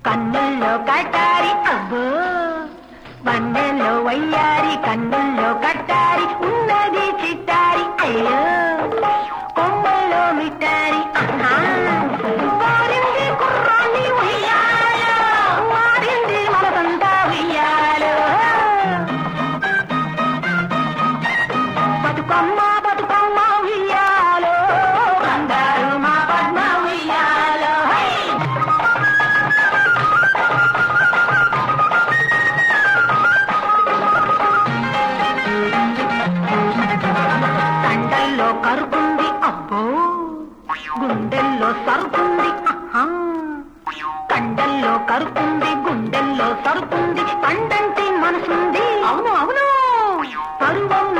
కన్నుల్లో కటారి అబ్బో వన్నెల్లో వయ్యారి కన్నుల్లో కట్టారి ఉన్నది చిట్టారి అయ్యో కొమ్మల్లో మిట్టారి ఆహా. వారింది కుర్రాన్ని ఉయ్యాలో, వారింది మనసంతా ఉయ్యాలో. బతుకమ్మ బతుకమ్మ ఉయ్యాలో బంగారు మా పద్మ ఉయ్యాలో హై! కండల్లో కరుకుంది అబ్బో గుండెల్లో సరుకుంది ఆహా. కండల్లో కరుకుంది గుండెల్లో సరుకుంది పండంటి మనసుంది అవును అవును పరువం